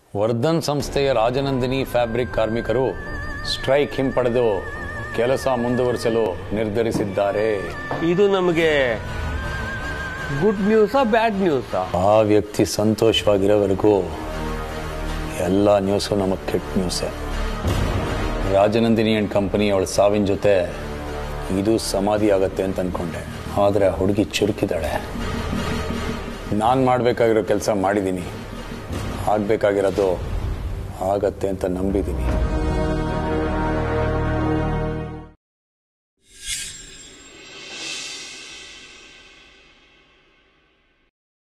ವರ್ಧನ್ ಸಂಸ್ಥೆಯ ರಾಜನಂದಿನಿ ಫ್ಯಾಬ್ರಿಕ್ ಕಾರ್ಮಿಕರು ಸ್ಟ್ರೈಕ್ ಹಿಂಪಡೆದು ಕೆಲಸ ಮುಂದುವರಿಸಲು ನಿರ್ಧರಿಸಿದ್ದಾರೆ ಇದು ನಮಗೆ ಗುಡ್ ನ್ಯೂಸಾ ಬ್ಯಾಡ್ ನ್ಯೂಸಾ ಆ ವ್ಯಕ್ತಿ ಸಂತೋಷವಾಗಿರೋವರೆಗೂ ಎಲ್ಲ ನ್ಯೂಸು ನಮಗೆ ಕೆಟ್ಟ ನ್ಯೂಸೇ ರಾಜನಂದಿನಿ ಆ್ಯಂಡ್ ಕಂಪನಿ ಅವಳ ಸಾವಿನ ಜೊತೆ ಇದು ಸಮಾಧಿ ಆಗತ್ತೆ ಅಂತ ಅನ್ಕೊಂಡೆ ಆದರೆ ಆ ಹುಡುಗಿ ಚುರುಕಿದ್ದಾಳೆ ನಾನು ಮಾಡಬೇಕಾಗಿರೋ ಕೆಲಸ ಮಾಡಿದ್ದೀನಿ ಆಗಬೇಕಾಗಿರೋದು ಆಗತ್ತೆ ಅಂತ ನಂಬಿದ್ದೀನಿ